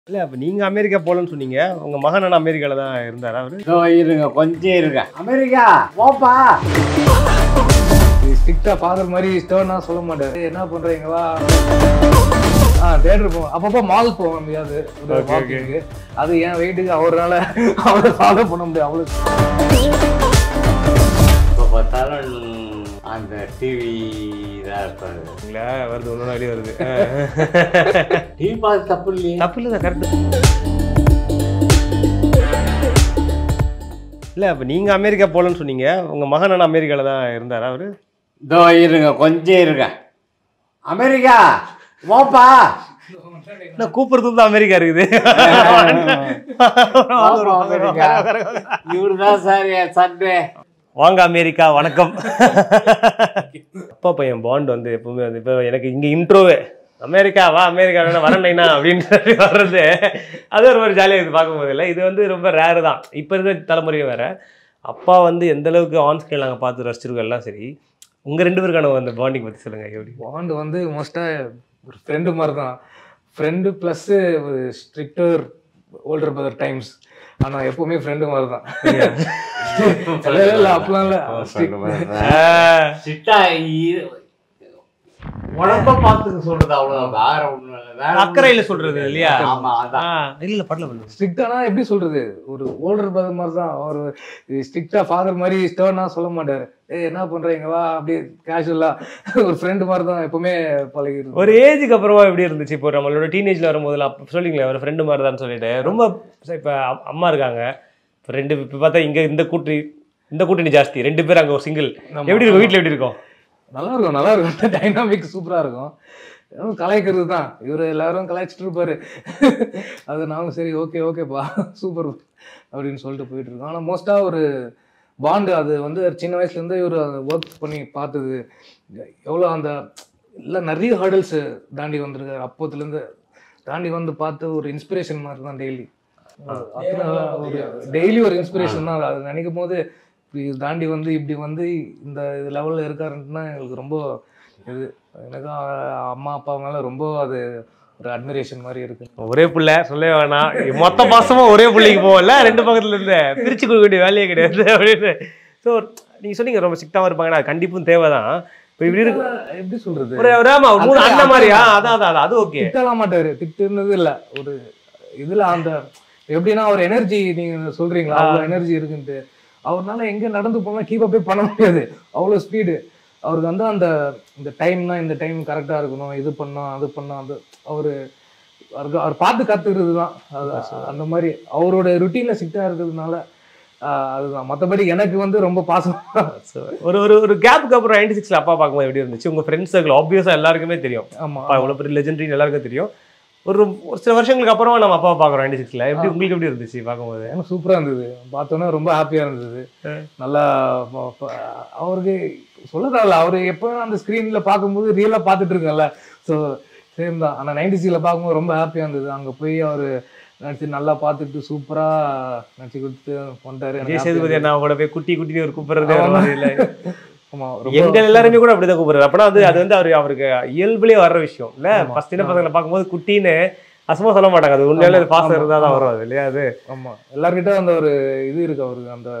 இல்லை அப்போ நீங்கள் அமெரிக்கா போகலன்னு சொன்னீங்க உங்கள் மகன் அமெரிக்காவில் தான் இருந்தாரா அவர் இதோ இருங்க கொஞ்சம் இருங்க அமெரிக்கா போப்பா ஸ்ட்ரிக்டா ஃபாதர் மாதிரி ஸ்டோன்னா சொல்ல மாட்டாரு என்ன பண்றீங்க வா ஆ தேட்டர் போவோம் அப்பப்போ மால் போவோம் எப்படியாவது ஒரு Okay, okay. walking-க்கு. அது என் வெயிட்டுக்கு அவரால அவரை ஃபாலோ பண்ண முடியும் அவ்வளோ இப்போ பார்த்தாலும் அந்த டிவி தான் இருப்பாரு இல்லைங்களா வருது ஒன்று வெளியே வருது டிவி பார்த்து தப்பு இல்லையே தப்பு இல்லை தான் கரெக்டு இல்லை அப்போ நீங்கள் அமெரிக்கா போகலன்னு சொன்னீங்க உங்கள் மகன் அமெரிக்காவில் தான் இருந்தாரா அவர் இதோ இருங்க கொஞ்சம் இருங்க அமெரிக்கா போப்பா நான் கூப்பிடுறது தான் அமெரிக்கா இருக்குது போப்பா அமெரிக்கா இவரு தான் சார் என் சண்டே வாங்க அமெரிக்கா வணக்கம் அப்பா பையன் பாண்ட் வந்து எப்பவுமே வந்து இப்போ எனக்கு இங்கே இன்ட்ரோவே அமெரிக்கா வா அமெரிக்கா வேணா வரணைனா அப்படின்னு சொல்லி வர்றது அது ஒரு மாதிரி ஜாலியாக இருக்குது பார்க்கும்போது இல்லை இது வந்து ரொம்ப ரேரு தான் இப்போ இருக்கிற தலைமுறையும் வேற அப்பா வந்து எந்த அளவுக்கு ஆன் ஸ்கேல் நாங்கள் பார்த்து ரசிச்சிருக்கோம் எல்லாம் சரி உங்கள் ரெண்டு பேருக்கான அந்த பாண்டிங் பற்றி சொல்லுங்கள் எப்படி பாண்ட் வந்து மோஸ்டா ஒரு ஃப்ரெண்டு மாதிரி தான் ஃப்ரெண்டு ப்ளஸ் ஒரு ஸ்ட்ரிக்டர் ஓல்டர் பிரதர் டைம்ஸ் ஆனா எப்பவுமே ஃப்ரெண்டு மாதிரி தான் இல்ல, இல்ல அப்பலாம் இல்ல strict. சிட்டா இ- உடம்ப பார்த்துக்க சொல்றது அவ்வளவுதான் வேற ஒண்ணும் இல்லை வேற அக்கறையில் சொல்கிறது இல்லையா ஆமா அதான் இல்லை இல்லை படல பண்ணு ஸ்ட்ரிக்டானா எப்படி சொல்றது ஒரு ஓல்டர் பிரதர் மாதிரி தான் அவர் ஸ்ட்ரிக்டா ஃபாதர் மாதிரி ஸ்டோன்னா சொல்ல மாட்டாரு ஏய் என்ன பண்றீங்க வா அப்படியே கேஷுவலா ஒரு ஃப்ரெண்டு மாதிரி தான் எப்பவுமே பழகிருக்கு ஒரு ஏஜுக்கு அப்புறமா எப்படி இருந்துச்சு இப்போ நம்மளோட டீனேஜ்ல வரும்போது அப்போ சொல்லிங்களே ஒரு ஃப்ரெண்டு மாதிரி தான் சொல்லிட்டு ரொம்ப இப்போ அம்மா இருக்காங்க இப்போ ரெண்டு இப்போ பார்த்தா இங்கே இந்த கூட்டணி இந்த கூட்டணி ஜாஸ்தி ரெண்டு பேர் அங்கே ஒரு சிங்கிள் ஆமா. எப்படி இருக்கும் வீட்டில் எப்படி இருக்கும் நல்லா இருக்கும் நல்லா இருக்கும் டைனாமிக் சூப்பரா இருக்கும் வெறும் கலாய்க்கிறது தான் இவர் எல்லாரும் கலாய்ச்சிட்டு இருப்பாரு அது நாங்களும் சரி ஓகே ஓகேப்பா சூப்பர் அப்படின்னு சொல்லிட்டு போயிட்டு இருக்கோம் ஆனால் மோஸ்டா ஒரு பாண்டு அது வந்து சின்ன வயசுல இருந்து இவர் ஒர்க் பண்ணி பார்த்தது எவ்வளோ அந்த இல்லை நிறைய ஹர்டல்ஸ் தாண்டி வந்திருக்காரு அப்போத்துலேருந்து தாண்டி வந்து பார்த்து ஒரு இன்ஸ்பிரேஷன் மாதிரி தான் டெய்லி ஒரு டெய்லி ஒரு இன்ஸ்பிரேஷன் தான் அது நினைக்கும் போது இப்படி தாண்டி வந்து இப்படி வந்து இந்த லெவலில் இருக்காருன்னா எங்களுக்கு ரொம்ப இது எனக்கு அஹ், அம்மா அப்பா மேலே ரொம்ப அது ஒரு அட்மிரேஷன் மாதிரி இருக்கு ஒரே பிள்ளை சொல்லவே வேணாம் மொத்த மாசமும் ஒரே பிள்ளைக்கு போகல ரெண்டு பக்கத்துல இருந்து பிரிச்சு கொடுக்க வேண்டிய வேலையே கிடையாது அப்படின்னு ஸோ நீங்க சொன்னீங்க ரொம்ப சிக்டாக இருப்பாங்கன்னா அது கண்டிப்பும் தேவைதான் இப்போ இப்படி இருக்கு எப்படி சொல்றது ஒரு ஒரு ஆமா ஒரு மூணு அது- அண்ணன் மாதிரியா அதான் அதான் அதான், அது ஓகே திட்டலாம் மாட்டாரு திட்டுனது இல்ல ஒரு இதுல அந்த எப்படின்னா அவர் எனர்ஜி நீங்க சொல்றீங்களா அவ்வளவு எனர்ஜி இருக்குன்ட்டு அவர்னால எங்க நடந்து போனா கீப் அப்பே பண்ண முடியாது அவ்வளவு ஸ்பீடு அவருக்கு வந்து அந்த இந்த டைம்னா இந்த டைம் கரெக்டா இருக்கணும் இது பண்ணா அது பண்ணா அது அவரு அவருக்கு அவர் பார்த்து கத்துக்கிறது தான் அது அந்த மாதிரி அவரோட ருட்டீன்ல சிட்டா இருக்கிறதுனால ஆஹ், அதுதான் மத்தபடி எனக்கு வந்து ரொம்ப பாசம் So, ஒரு ஒரு ஒரு கேப்புக்கு அப்புறம் நைன்டி சிக்ஸ்ல அப்பா பார்க்கும்போது எப்படி இருந்துச்சு உங்க ஃப்ரெண்ட்ஸ் சர்க்கிள் ஆப்வியஸா எல்லாருக்குமே தெரியும் ஆமா அப்பா இவ்வளவு பெரிய லெஜெண்டரி எல்லாருக்கும் தெரியும் ஒரு ஒரு சில வருஷங்களுக்கு அப்புறமா நம்ம அப்பா பார்க்குறோம் நைன்டி சிக்ஸ்ல எப்படி உங்களுக்கு எப்படி இருந்துச்சு பார்க்கும்போது எனக்கு சூப்பரா இருந்தது பார்த்தோன்னே ரொம்ப ஹாப்பியா இருந்தது நல்லா ப- ப- அவருக்கு சொல்ல தேவையில்ல அவரு எப்பவும் அந்த ஸ்கிரீன்ல பார்க்கும்போது ரியலா பார்த்துட்டு இருக்கேன்ல ஸோ சேம் தான் ஆனா நைன்டிஸ்ல பார்க்கும்போது ரொம்ப ஹாப்பியா இருந்தது அங்க போய் அவரு நடிச்சு நல்லா பார்த்துட்டு சூப்பரா நடிச்சு கொடுத்து வந்துட்டாரு எனக்கு விஜய் happy சேதுபதி ஆ அண்ணா கூட போய் குட்டி குட்டி ஒரு கூப்பிடுறது ஆமா. ஒரு மாதிரி இல்ல இருந்தது. ஆமா ரொம்ப எங்க எல்லாருமே கூட அப்படிதான் கூப்பிடுறது அப்பனா அது அது வந்து அவரு அவருக்கு இயல்புலயே வர்ற விஷயம் இல்ல ஆமா. ஃபர்ஸ்ட் சின்ன பசங்களை பார்க்கும்போது குட்டின்னு அசமா சொல்ல மாட்டாங்க அது உண்மையிலே அது ஆமா, பாசம் ஆமா, இருந்தா தான் ஆமா. வரும் அது இல்லையா அது ஆமா எல்லார்கிட்ட அந்த ஒரு இது இருக்கு அவருக்கு அந்த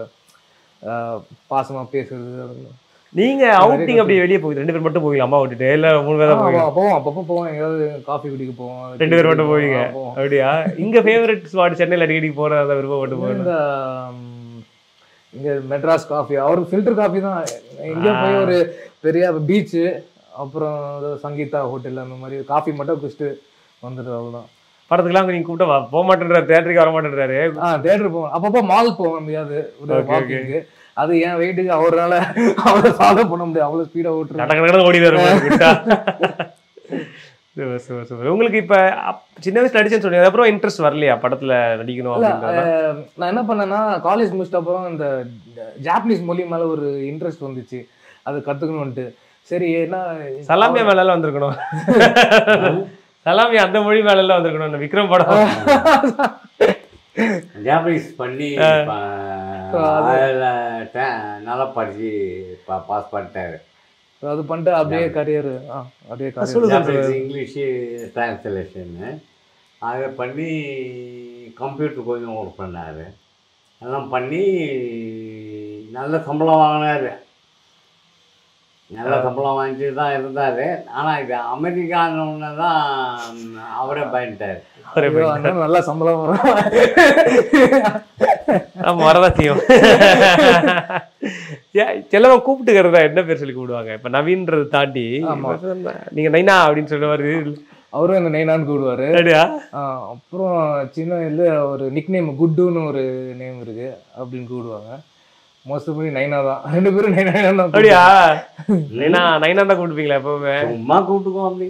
ஆஹ், பாசமா பேசுறது அது- நீங்க அவுட்டிங் அப்படி வெளியே போகுது ரெண்டு பேர் மட்டும் போவீங்க அம்மா விட்டுட்டு இல்ல மூணு பேர் தான் போவீங்க ஆமா, போவோம் அப்பப்போ போவோம் எங்கேயாவது காஃபி குடிக்க போவோம் ரெண்டு பேர் மட்டும் போவீங்க. ஆ, போவோம் அப்படியா இங்க ஃபேவரட் ஸ்பாட் சென்னையில் அடிக்கடி போற அந்த விருப்பப்பட்டு போகணும் இந்த ம், இங்க மெட்ராஸ் காஃபி அவருக்கு ஃபில்டர் காஃபி தான் எங்க போய் ஒரு பெரிய பீச்சு அப்புறம் ஏதோ சங்கீதா ஹோட்டல் அந்த மாதிரி காஃபி மட்டும் குடிச்சிட்டு வந்துடுது அவ்வளவுதான் படத்துக்குலாம் நீங்க கூப்பிட்டா வா- போக மாட்டேன்றாரு தேட்டருக்கு வர மாட்டேன்றாரு ஆ தேட்டர் போவோம் அப்பப்போ மால் போவோம் எப்படியாவது ஒரு Okay, வாக்கிங்கு அது என் வெயிட்டுக்கு அவரால அவரை ஃபாலோ பண்ண முடியாது அவ்வளவு ஸ்பீடா ஓட்டுறேன் கடக கடகட ஓடி வர விட்டா சூப்பர் சூப்பர் சூப்பர் உங்களுக்கு இப்ப அப்- சின்ன வயசுல நடிச்சேன்னு சொன்னீங்க அப்புறம் இன்ட்ரெஸ்ட் வரலையா படத்துல நடிக்கணும் இல்ல அப்படின்றத அஹ், நான் என்ன பண்ணேன்னா காலேஜ் முடிச்சிட்ட அப்புறம் இந்த ஜாப்பனீஸ் மொழி மேல ஒரு இன்ட்ரெஸ்ட் வந்துச்சு அது கத்துக்கணும்ட்டு சரி என்ன சலாமியா மேல எல்லாம் வந்திருக்கணும் சலாமியா அந்த மொழி மேல எல்லாம் வந்திருக்கணும் இந்த விக்ரம் படம் ஜாப்பனீஸ் பண்ணி ப- அது- அதுல ட- நல்லா படிச்சு பாஸ் பண்ணிட்டாரு அது பண்ணிட்டு அப்படியே கரியர் அப்படியே சொல்லு, கரியர் சொல்லு. ஜாப்பனீஸ் இங்கிலீஷ் டிரான்ஸ்லேஷன் அதை பண்ணி கம்ப்யூட்டர் கொஞ்சம் ஒர்க் பண்ணார் எல்லாம் பண்ணி நல்ல சம்பளம் வாங்கினார் நல்ல சம்பளம் வாங்கிட்டு தான் இருந்தார் ஆனால் இது அமெரிக்கான்னு தான் அவரே பயன்ட்டார் ஒரே ஐயோ, பையன். அண்ணன் நல்லா சம்பளம் வரும் ஆமா வரதான் செய்யும் ஏன், செல்லமா கூப்பிட்டுக்கிறதா என்ன பேர் சொல்லி கூப்பிடுவாங்க இப்ப நவீன்றது தாண்டி ஆமா. நீங்க நைனா அப்படின்னு சொல்லுவாரு அவரும் என்ன நைனான்னு கூப்பிடுவாரு அப்படியா ஆஹ் அப்புறம் சின்ன இதுல ஒரு நிக் நேம் குட்டுன்னு ஒரு நேம் இருக்கு அப்படின்னு கூப்பிடுவாங்க மோஸ்ட்லி நைனா தான் ரெண்டு பேரும் நைனா நைனா தான் அப்படியா நைனா நைனா தான் கூப்பிடுவீங்களா எப்பவுமே சும்மா கூப்பிட்டுக்கோ அப்படி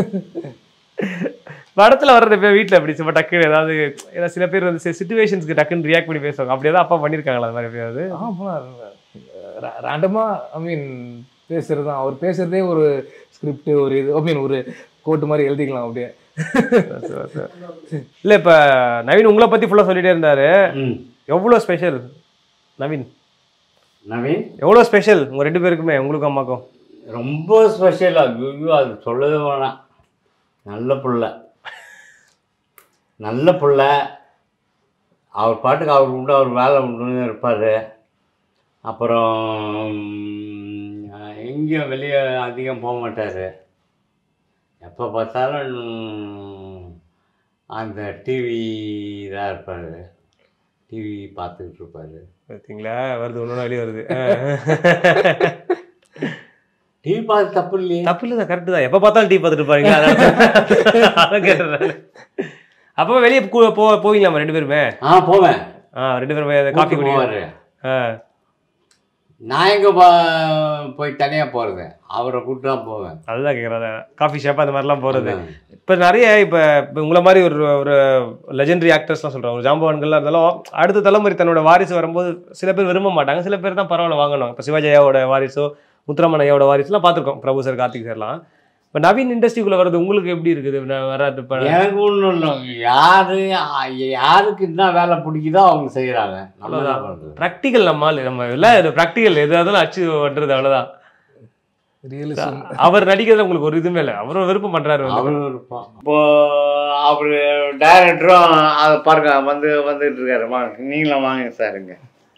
படத்துல வர்றது இப்ப வீட்டுல அப்படி சும்மா டக்குன்னு ஏதாவது ஏன்னா சில பேர் வந்து சுச்சுவேஷன்ஸ்க்கு டக்குன்னு ரியாக்ட் பண்ணி பேசுவாங்க அப்படியே தான் அப்பா பண்ணிருக்காங்களா அது மாதிரி எப்பயாவது ரேண்டமா ஐ மீன் பேசுறது தான் அவர் பேசுறதே ஒரு ஸ்கிரிப்ட் ஒரு இது ஐ மீன் ஒரு கோட்டு மாதிரி எழுதிக்கலாம் அப்படியே இல்ல இப்ப நவீன் உங்களை பத்தி ஃபுல்லா சொல்லிட்டே இருந்தாரு ம் எவ்வளவு ஸ்பெஷல் நவீன் நவீன் எவ்வளவு ஸ்பெஷல் உங்க ரெண்டு பேருக்குமே உங்களுக்கும் அம்மாக்கும் ரொம்ப ஸ்பெஷலாக ஐயோ அது சொல்லவே வேணாம் நல்ல புள்ள நல்ல புள்ள அவர் பாட்டுக்கு அவர் உண்டு அவர் வேலை உண்டுன்னு இருப்பார் அப்புறம் எங்கேயும் வெளியே அதிகம் போக மாட்டார் எப்போ பார்த்தாலும் அந்த டிவி தான் இருப்பார் டிவி பார்த்துக்கிட்டு இருப்பார் பார்த்தீங்களா வருது ஒன்று வெளியே வருது டிவி பார்த்து தப்பு இல்லையே தப்பு இல்லை கரெக்டு தான் எப்போ பார்த்தாலும் டீ பார்த்துட்டு இருப்பாங்க அதான் கேட்டுறேன் அப்போ வெளியே போ போவீங்களா ரெண்டு பேருமே ஆ போவேன் ஆ ரெண்டு பேரும் போய் காஃபி குடி போவார் ஆ நான் எங்கே போய் தனியாக போகிறது அவரை கூப்பிட்டு தான் போவேன் அதுதான் கேட்குறேன் காஃபி ஷாப் அந்த மாதிரிலாம் போகிறது இப்போ நிறைய இப்போ இப்போ உங்களை மாதிரி ஒரு ஒரு லெஜெண்டரி ஆக்டர்ஸ்லாம் சொல்கிறோம் ஒரு ஜாம்பவான்கள்லாம் இருந்தாலும் அடுத்த தலைமுறை தன்னோட வாரிசு வரும்போது சில பேர் விரும்ப மாட்டாங்க சில பேர் தான் பரவாயில்ல வாங்கணும் இப்போ சிவாஜியாவோட வாரிசோ முத்துராமன் ஐயாவோட வாரிசுலாம் பார்த்துருக்கோம் பிரபு சார் கார்த்திக் சார்லாம் இப்போ நவீன் இண்டஸ்ட்ரிக்குள்ளே வர்றது உங்களுக்கு எப்படி இருக்குது நான் வராது இப்போ எனக்கு ஒன்றும் இல்லை யாரு யாருக்கு என்ன வேலை பிடிக்குதோ அவங்க செய்கிறாங்க நம்ம என்ன பண்ணுறது ப்ராக்டிக்கல் நம்மால் நம்ம இல்லை இது ப்ராக்டிக்கல் எது அதெல்லாம் அச்சு பண்ணுறது அவ்வளோதான் ரியலிசம் அவர் நடிக்கிறது உங்களுக்கு ஒரு இதுவுமே இல்லை அவரும் விருப்பம் பண்ணுறாரு அவரும் இருப்பான் இப்போ அவர் டைரக்டரும் அதை பாருங்க வந்து வந்துட்டு இருக்காரு வாங்க நீங்களும் வாங்க சாருங்க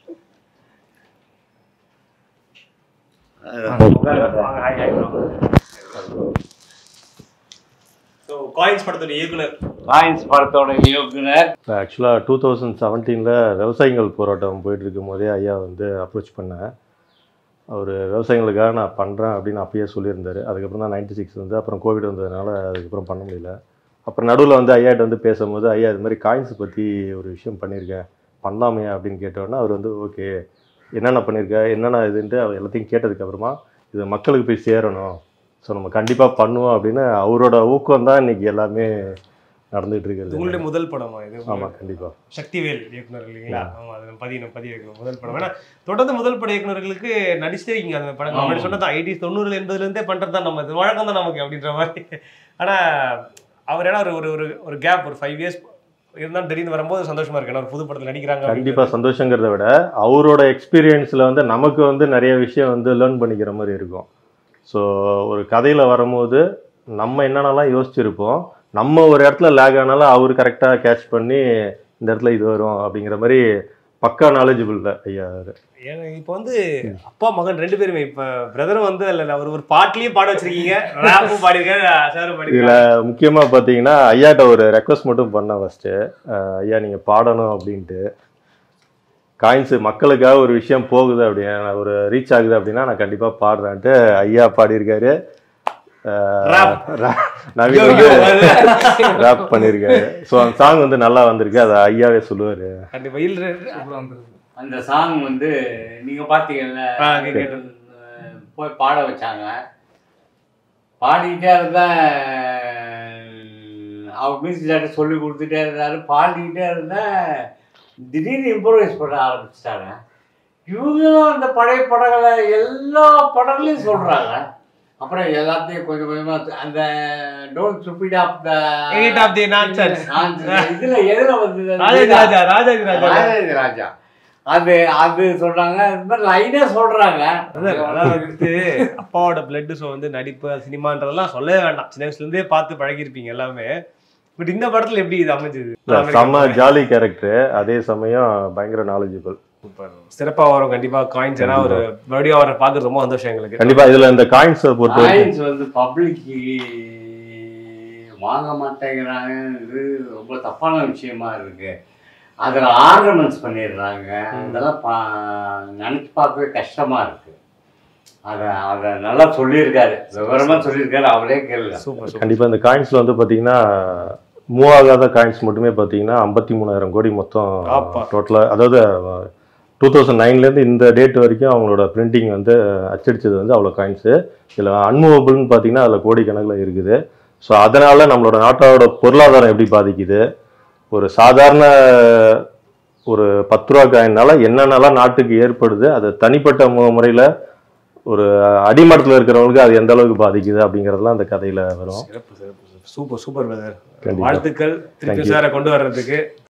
ஸோ காயின்ஸ் படத்தோட இயக்குனர் ராயன்ஸ் படத்தோட இயக்குனர் ஆக்சுவலாக டூ தௌசண்ட் செவன்டீனில் விவசாயிகள் போராட்டம் போயிட்டு இருக்கும் போதே ஐயா வந்து அப்ரோச் பண்ணேன் அவர் விவசாயிகளுக்காக நான் பண்ணுறேன் அப்படின்னு அப்பயே சொல்லியிருந்தார் அதுக்கப்புறம் தான் நைன்டி சிக்ஸ் வந்து அப்புறம் கோவிட் வந்ததுனால அதுக்கப்புறம் பண்ண முடியல அப்புறம் நடுவில் வந்து ஐயாட்ட வந்து பேசும்போது ஐயா இது மாதிரி காயின்ஸ் பற்றி ஒரு விஷயம் பண்ணியிருக்கேன் பண்ணலாமே அப்படின்னு கேட்டோன்னே அவர் வந்து ஓகே என்னென்ன பண்ணியிருக்க என்னென்ன இதுன்ட்டு அவர் எல்லாத்தையும் கேட்டதுக்கப்புறமா இது மக்களுக்கு போய் சேரணும் ஸோ நம்ம கண்டிப்பாக பண்ணுவோம் அப்படின்னு அவரோட ஊக்கம் தான் இன்னைக்கு எல்லாமே நடந்துகிட்டு உங்களுடைய இருக்கிறது முதல் படமா இது ஆமாம் கண்டிப்பாக சக்திவேல் இயக்குனர் இல்லைங்களா ஆமா அது பதிவு பதிவு இயக்குனர் முதல் படம் ஏன்னா தொடர்ந்து முதல் பட இயக்குனர்களுக்கு நடிச்சிட்டே இருக்கீங்க அந்த படம் ஆமா. முன்னாடி சொன்னதான் எயிட்டி தொண்ணூறுல எண்பதுல இருந்தே பண்றது தான் நம்ம இது வழக்கம் தான் நமக்கு அப்படின்ற மாதிரி ஆனா அவர் ஏன்னா ஒரு ஒரு ஒரு ஒரு கேப் ஒரு ஃபைவ் இயர்ஸ் இருந்தாலும் திடீர்னு வரும்போது சந்தோஷமா இருக்கு ஏன்னா ஒரு புது படத்துல நடிக்கிறாங்க கண்டிப்பாக சந்தோஷங்கிறத விட அவரோட எக்ஸ்பீரியன்ஸில் வந்து நமக்கு வந்து நிறைய விஷயம் வந்து லேர்ன் பண்ணிக்கிற மாதிரி இருக்கும் ஸோ ஒரு கதையில் வரும்போது நம்ம என்னென்னலாம் யோசிச்சிருப்போம் நம்ம ஒரு இடத்துல லேக் ஆனாலும் அவர் கரெக்டாக கேட்ச் பண்ணி இந்த இடத்துல இது வரும் அப்படிங்கிற மாதிரி பக்கா நாலேஜபிள் ஐயா அவரு. ஏன்னா இப்போ வந்து அப்பா மகன் ரெண்டு பேருமே இப்ப பிரதரும் வந்து இல்ல ஒரு ஒரு பாட்லயும் பாட வச்சிருக்கீங்க ரேப்பும் பாடிருக்காரு சாரும் பாடிருக்காரு முக்கியமாக பார்த்தீங்கன்னா ஐயாட்ட ஒரு ரெக்வஸ்ட் மட்டும் பண்ணேன் ஃபஸ்ட்டு ஐயா நீங்கள் பாடணும் அப்படின்ட்டு காயின்ஸு மக்களுக்காக ஒரு விஷயம் போகுது அப்படி ஒரு ரீச் ஆகுது அப்படின்னா நான் கண்டிப்பாக பாடுறேன்ட்டு ஐயா பாடியிருக்காரு அஹ், Rap. ra- நவீன் வந்து ரேப் பண்ணியிருக்காரு ஸோ அந்த சாங் வந்து நல்லா வந்திருக்கு அதை ஐயாவே சொல்லுவார் கண்டிப்பா இல்ல அந்த சாங் வந்து நீங்க பாத்தீங்கல்ல ஆ, கேட்டேன். அஹ் போய் பாட வச்சாங்க பாடிக்கிட்டே இருந்தேன் அவர் மியூசிக் டேரக்டர் சொல்லி கொடுத்துட்டே இருந்தாரு பாடிக்கிட்டே இருந்தேன் திடீர்னு இம்ப்ரோவைஸ் பண்ண ஆரம்பிச்சிட்டாங்க இவங்களும் அந்த பழைய படங்களை எல்லா படங்களையும் சொல்றாங்க அப்புறம் எல்லாத்தையும் கொஞ்சம் கொஞ்சமா அந்த don't stupid of the Eight of the nonsense. இதுல எதுல வந்து ராஜாஜி ராஜா ராஜாஜி ராஜா ராஜாஜி ராஜா அது அது சொல்றாங்க இந்த மாதிரி லைனா சொல்றாங்க அதான் அதாவது வந்து அப்பாவோட பிளட் ஷோ வந்து நடிப்பு சினிமான்றதெல்லாம் சொல்லவே வேண்டாம் சின்ன வயசுல இருந்தே பார்த்து பழகிருப்பீங்க எல்லாமே பட் இந்த படத்துல எப்படி இது அமைஞ்சது இல்ல, செம்ம ஜாலி கேரக்டர் அதே சமயம் பயங்கர நாலேஜபிள் சிறப்பா வரும் கண்டிப்பா காயின்ஸ் ஏன்னா ஒரு மறுபடியும் அவரை பாக்குறது ரொம்ப சந்தோஷம் எங்களுக்கு கண்டிப்பா இதுல இந்த காயின்ஸை பொறுத்த வரைக்கும் காயின்ஸ் வந்து பப்ளிக்கு வாங்க மாட்டேங்கிறாங்க இது ரொம்ப தப்பான விஷயமா இருக்கு அதில் ஆர்னமெண்ட்ஸ் பண்ணிடுறாங்க அதெல்லாம் பா நினச்சி பார்க்கவே கஷ்டமா இருக்கு அதை அதை நல்லா சொல்லியிருக்காரு விவரமா சொல்லியிருக்காரு அவரே கேளுங்க சூப்பர் சூப்பர் கண்டிப்பா இந்த காயின்ஸ்ல வந்து பாத்தீங்கன்னா மூவ் ஆகாத காயின்ஸ் மட்டுமே பாத்தீங்கன்னா ஐம்பத்தி மூணாயிரம் கோடி மொத்தம் ஆப்பா. டோட்டலா அதாவது டூ தௌசண்ட் நைன்லேருந்து இந்த டேட் வரைக்கும் அவங்களோட பிரிண்டிங் வந்து அச்சடிச்சது வந்து அவ்வளோ காயின்ஸு இதில் அன்மூவபிள்னு பார்த்தீங்கன்னா அதில் கோடிக்கணக்கில் இருக்குது ஸோ அதனால் நம்மளோட நாட்டோட பொருளாதாரம் எப்படி பாதிக்குது ஒரு சாதாரண ஒரு பத்து ரூபா காயினால என்னென்னலாம் நாட்டுக்கு ஏற்படுது அது தனிப்பட்ட மு- முறையில் ஒரு அடிமட்டத்தில் இருக்கிறவங்களுக்கு அது எந்த அளவுக்கு பாதிக்குது அப்படிங்கிறதுலாம் அந்த கதையில் வரும் சிறப்பு சிறப்பு சூப்பர் சூப்பர் பிரதர் கண்டிப்பா. வாழ்த்துக்கள் திருப்பி Thank you. சாரை கொண்டு வர்றதுக்கு